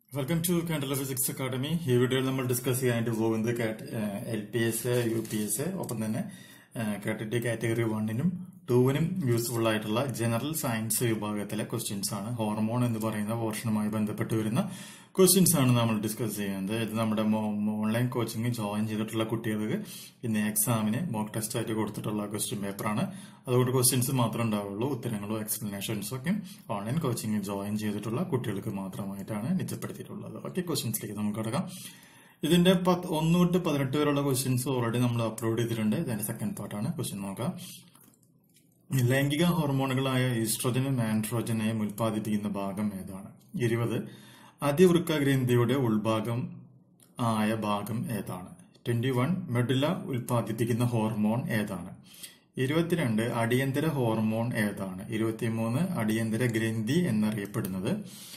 Welcome to കാൻഡല physics academy ഈ വീഡിയോയിൽ നമ്മൾ ഡിസ്കസ് ചെയ്യാനായിട്ട് പോകുന്നത് L P S U P S ഒപ്പം തന്നെ കാറ്റഗറി കാറ്റഗറി വണ്ണിനും ടൂവിനും യൂസ്ഫുൾ ആയിട്ടുള്ള ജനറൽ സയൻസ് വിഭാഗത്തിലെ ക്വസ്റ്റ്യൻസ് ആണ് ഹോർമോൺ എന്ന് പറയുന്ന പോർഷനുമായി ബന്ധപ്പെട്ട് വരുന്ന ക്വസ്റ്റ്യൻസ് ആണ് നമ്മൾ ഡിസ്കസ് ചെയ്യുന്നത് ഇത് നമ്മുടെ ഓൺലൈൻ കോച്ചിങ് ജോയിൻ ചെയ്തിട്ടുള്ള കുട്ടികൾക്ക് ഇന്ന് എക്സാമിന് മോക്ക് ടെസ്റ്റ് ആയിട്ട് കൊടുത്തിട്ടുള്ള ക്വസ്റ്റ്യൻ പേപ്പറാണ് അതുകൊണ്ട് ക്വസ്റ്റ്യൻസ് മാത്രമേ ഉണ്ടാവുള്ളൂ ഉത്തരങ്ങളും എക്സ്പ്ലനേഷൻസും ഒക്കെ ഓൺലൈൻ കോച്ചിങ് ജോയിൻ ചെയ്തിട്ടുള്ള കുട്ടികൾക്ക് മാത്രമായിട്ടാണ് നിജപ്പെടുത്തിയിട്ടുള്ളത് ഓക്കെ ക്വസ്റ്റ്യൻസിലേക്ക് നമുക്ക് കിടക്കാം ഇതിന്റെ പത്ത് ഒന്ന് തൊട്ട് പതിനെട്ട് വരെയുള്ള ക്വസ്റ്റ്യൻസ് ഓൾറെഡി നമ്മൾ അപ്ലോഡ് ചെയ്തിട്ടുണ്ട് ഇതിന്റെ സെക്കൻഡ് പാർട്ടാണ് ക്വസ്റ്റ്യൻ നോക്കാം ലൈംഗിക ഹോർമോണുകളായ ഈസ്ട്രോജനും ആൻഡ്രോജനെയും ഉൽപ്പാദിപ്പിക്കുന്ന ഭാഗം ഏതാണ് ഇരുപത് അതിവൃക്ക ഗ്രന്ഥിയുടെ ഉൾഭാഗം ആയ ഭാഗം ഏതാണ് ട്വന്റി വൺ മെഡുല ഉൽപ്പാദിപ്പിക്കുന്ന ഹോർമോൺ ഏതാണ് ഇരുപത്തിരണ്ട് അടിയന്തര ഹോർമോൺ ഏതാണ് ഇരുപത്തിമൂന്ന് അടിയന്തര ഗ്രന്ഥി എന്നറിയപ്പെടുന്നത്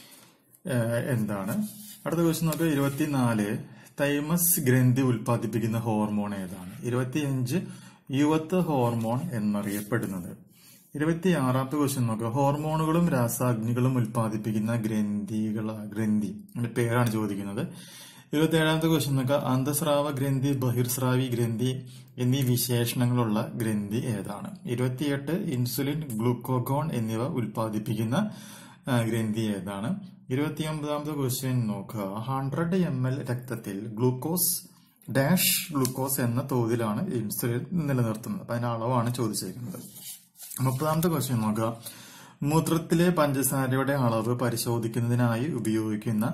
ഏഹ്, എന്താണ് അടുത്ത ക്വസ്റ്റ്യൻ നോക്കുക ഇരുപത്തിനാല് തൈമസ് ഗ്രന്ഥി ഉൽപ്പാദിപ്പിക്കുന്ന ഹോർമോൺ ഏതാണ് ഇരുപത്തിയഞ്ച് യുവത്വ ഹോർമോൺ എന്നറിയപ്പെടുന്നത് ഇരുപത്തിയാറാമത്തെ ക്വസ്റ്റ്യൻ നോക്കുക ഹോർമോണുകളും രാസാഗ്നികളും ഉൽപ്പാദിപ്പിക്കുന്ന ഗ്രന്ഥികൾ ഗ്രന്ഥി അതിന്റെ പേരാണ് ചോദിക്കുന്നത് ഇരുപത്തിയേഴാമത്തെ ക്വസ്റ്റ്യൻ നോക്കുക അന്തസ്രാവ ഗ്രന്ഥി ബഹിർസ്രാവി ഗ്രന്ഥി എന്നീ വിശേഷണങ്ങളുള്ള ഗ്രന്ഥി ഏതാണ് ഇരുപത്തിയെട്ട് ഇൻസുലിൻ ഗ്ലൂക്കോഗോൺ എന്നിവ ഉൽപ്പാദിപ്പിക്കുന്ന ആ, ഗ്രന്ഥി ഏതാണ് ഇരുപത്തിയൊമ്പതാമത്തെ ക്വസ്റ്റ്യൻ നോക്കുക ഹൺഡ്രഡ് എം എൽ രക്തത്തിൽ ഗ്ലൂക്കോസ് ഡാഷ് ഗ്ലൂക്കോസ് എന്ന തോതിലാണ് ഇൻസുലിൻ നിലനിർത്തുന്നത് അപ്പൊ അതിന്റെ അളവാണ് ചോദിച്ചിരിക്കുന്നത് മുപ്പതാമത്തെ ക്വസ്റ്റ്യൻ നോക്കുക മൂത്രത്തിലെ പഞ്ചസാരയുടെ അളവ് പരിശോധിക്കുന്നതിനായി ഉപയോഗിക്കുന്ന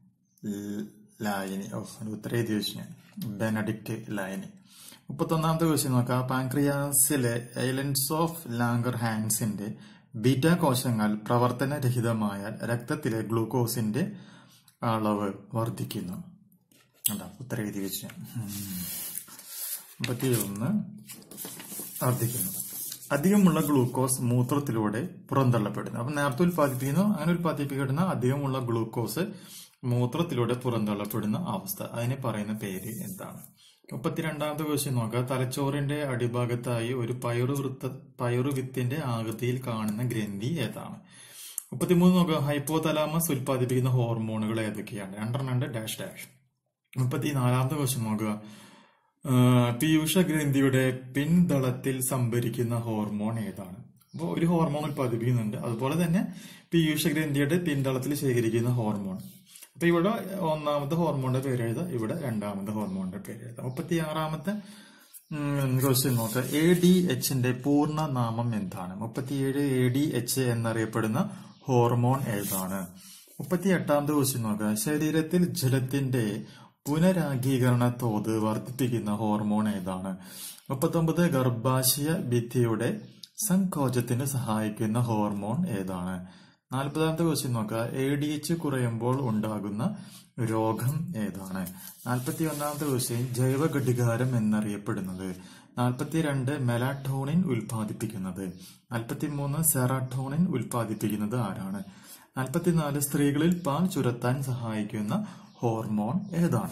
ല- ലായനി ഓ ഒരു ഉത്തരം എഴുതി വെച്ചു ഞാൻ ബെനഡിക്റ്റ് ലായനി മുപ്പത്തൊന്നാമത്തെ ക്വസ്റ്റ്യൻ നോക്കാം പാൻക്രിയാസിലെ ഐലൻഡ്സ് ഓഫ് ലാങ്കർ ഹാൻസിന്റെ ബീറ്റ കോശങ്ങൾ പ്രവർത്തനരഹിതമായാൽ രക്തത്തിലെ ഗ്ലൂക്കോസിന്റെ അളവ് വർദ്ധിക്കുന്നു അതാ ഉത്തരം എഴുതി വെച്ച് ഞാൻ. ഉം. മുപ്പത്തിയൊന്ന് വർദ്ധിക്കുന്നു അധികമുള്ള ഗ്ലൂക്കോസ് മൂത്രത്തിലൂടെ പുറന്തള്ളപ്പെടുന്നു അപ്പൊ നേരത്തെ ഉൽപ്പാദിപ്പിക്കുന്നു അങ്ങനെ ഉൽപ്പാദിപ്പിക്കപ്പെടുന്ന അധികമുള്ള ഗ്ലൂക്കോസ് മൂത്രത്തിലൂടെ പുറന്തള്ളപ്പെടുന്ന അവസ്ഥ അതിനെ പറയുന്ന പേര് എന്താണ് മുപ്പത്തിരണ്ടാമത്തെ ക്വസ്റ്റ്യൻ നോക്കുക തലച്ചോറിന്റെ അടിഭാഗത്തായി ഒരു പയറുവൃത്ത പയറുവിത്തിന്റെ ആകൃതിയിൽ കാണുന്ന ഗ്രന്ഥി ഏതാണ് മുപ്പത്തിമൂന്ന് നോക്കുക ഹൈപ്പോതലാമസ് ഉൽപ്പാദിപ്പിക്കുന്ന ഹോർമോണുകൾ ഏതൊക്കെയാണ് രണ്ടെണ്ണം ഉണ്ട് ഡാഷ് ഡാഷ് മുപ്പത്തിനാലാമത്തെ ക്വസ്റ്റ്യൻ നോക്കുക ആ, പീയൂഷ ഗ്രന്ഥിയുടെ പിൻതളത്തിൽ സംഭരിക്കുന്ന ഹോർമോൺ ഏതാണ് അപ്പോൾ ഒരു ഹോർമോൺ ഉൽപ്പാദിപ്പിക്കുന്നുണ്ട് അതുപോലെ തന്നെ പീയൂഷ ഗ്രന്ഥിയുടെ പിൻതളത്തിൽ ശേഖരിക്കുന്ന ഹോർമോൺ അപ്പൊ ഇവിടെ ഒന്നാമത്തെ ഹോർമോണിന്റെ പേര് എഴുതാം ഇവിടെ രണ്ടാമത്തെ ഹോർമോണിന്റെ പേര് എഴുതാം മുപ്പത്തി ആറാമത്തെ ക്വസ്റ്റ്യൻ നോക്കുക എ ഡി എച്ചിന്റെ പൂർണ്ണ നാമം എന്താണ് മുപ്പത്തിയേഴ് എ ഡി എച്ച് എന്നറിയപ്പെടുന്ന ഹോർമോൺ ഏതാണ് മുപ്പത്തി എട്ടാമത്തെ ക്വസ്റ്റ്യൻ നോക്കുക ശരീരത്തിൽ ജലത്തിന്റെ പുനരാഗീകരണ തോത് വർദ്ധിപ്പിക്കുന്ന ഹോർമോൺ ഏതാണ് മുപ്പത്തൊമ്പത് ഗർഭാശയ ഭിത്തിയുടെ സങ്കോചത്തിന് സഹായിക്കുന്ന ഹോർമോൺ ഏതാണ് നാൽപ്പതാമത്തെ ക്വസ്റ്റ്യൻ നോക്കുക എ ഡി എച്ച് കുറയുമ്പോൾ ഉണ്ടാകുന്ന രോഗം ഏതാണ് നാൽപ്പത്തി ഒന്നാമത്തെ ക്വസ്റ്റ്യൻ ജൈവ ഘടികാരം എന്നറിയപ്പെടുന്നത് നാൽപ്പത്തിരണ്ട് മെലാറ്റോണിൻ ഉൽപ്പാദിപ്പിക്കുന്നത് നാൽപ്പത്തിമൂന്ന് സെറാട്ടോണിൻ ഉൽപ്പാദിപ്പിക്കുന്നത് ആരാണ് നാൽപ്പത്തിനാല് സ്ത്രീകളിൽ പാൽ ചുരത്താൻ സഹായിക്കുന്ന ഹോർമോൺ ഏതാണ്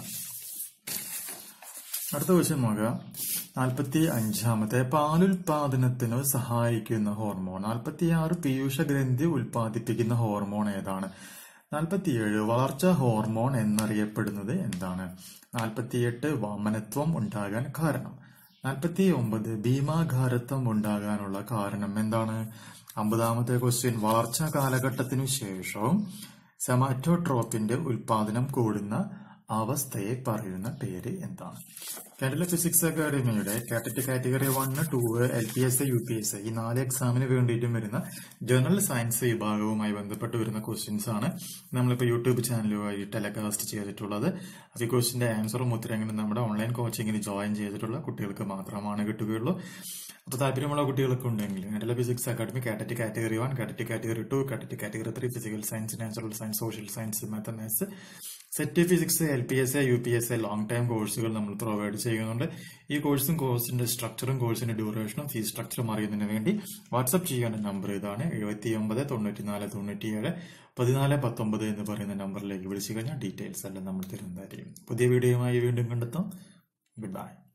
അടുത്ത ക്വസ്റ്റ്യൻ നോക്കുക നാൽപ്പത്തി അഞ്ചാമത്തെ പാലുൽപാദനത്തിന് സഹായിക്കുന്ന ഹോർമോൺ നാൽപ്പത്തിയാറ് പീയൂഷ ഗ്രന്ഥി ഉൽപ്പാദിപ്പിക്കുന്ന ഹോർമോൺ ഏതാണ് നാൽപ്പത്തിയേഴ് വളർച്ച ഹോർമോൺ എന്നറിയപ്പെടുന്നത് എന്താണ് നാൽപ്പത്തിയെട്ട് വാമനത്വം ഉണ്ടാകാൻ കാരണം നാൽപ്പത്തി ഒമ്പത് ഭീമാഘാരത്വം ഉണ്ടാകാനുള്ള കാരണം എന്താണ് അമ്പതാമത്തെ ക്വസ്റ്റ്യൻ വളർച്ചാ കാലഘട്ടത്തിനു ശേഷവും സെമാറ്റോട്രോപ്പിന്റെ ഉൽപാദനം കൂടുന്ന അവസ്ഥയെ പറയുന്ന പേര് എന്താണ് കേരള ഫിസിക്സ് അക്കാദമിയുടെ KTET category one two L P S U P S ഈ നാല് എക്സാമിന് വേണ്ടിയിട്ടും വരുന്ന ജനറൽ സയൻസ് വിഭാഗവുമായി ബന്ധപ്പെട്ട് വരുന്ന ക്വസ്റ്റ്യൻസ് ആണ് നമ്മളിപ്പോൾ യൂട്യൂബ് ചാനലുമായി ടെലികാസ്റ്റ് ചെയ്തിട്ടുള്ളത് അത് ഈ ക്വസ്റ്റിന്റെ ആൻസറും ഉത്തരങ്ങളും നമ്മുടെ ഓൺലൈൻ കോച്ചിങ്ങിന് ജോയിൻ ചെയ്തിട്ടുള്ള കുട്ടികൾക്ക് മാത്രമാണ് കിട്ടുകയുള്ളൂ അപ്പോൾ താല്പര്യമുള്ള കുട്ടികൾക്ക് ഉണ്ടെങ്കിൽ Kerala physics academy KTET category one KTET category two KTET category three physical science natural science social science mathematics SET physics L P S A U P S A long time കോഴ്സുകൾ നമ്മൾ പ്രൊവൈഡ് ചെയ്യുന്നുണ്ട് ഈ കോഴ്സും കോഴ്സിന്റെ സ്ട്രക്ചറും കോഴ്സിന്റെ ഡ്യൂറേഷനും fees സ്ട്രക്ചറും അറിയുന്നതിന് വേണ്ടി WhatsApp ചെയ്യേണ്ട നമ്പർ ഇതാണ് എഴുപത്തി ഒമ്പത് തൊണ്ണൂറ്റിനാല് തൊണ്ണൂറ്റിയേഴ് പതിനാല് പത്തൊമ്പത് എന്ന് പറയുന്ന നമ്പറിലേക്ക് വിളിച്ചു കഴിഞ്ഞാൽ ഡീറ്റെയിൽസ് എല്ലാം നമ്മൾ തരുന്നതായിരിക്കും പുതിയ വീഡിയോയുമായി വീണ്ടും കണ്ടെത്താം ഗുഡ് ബൈ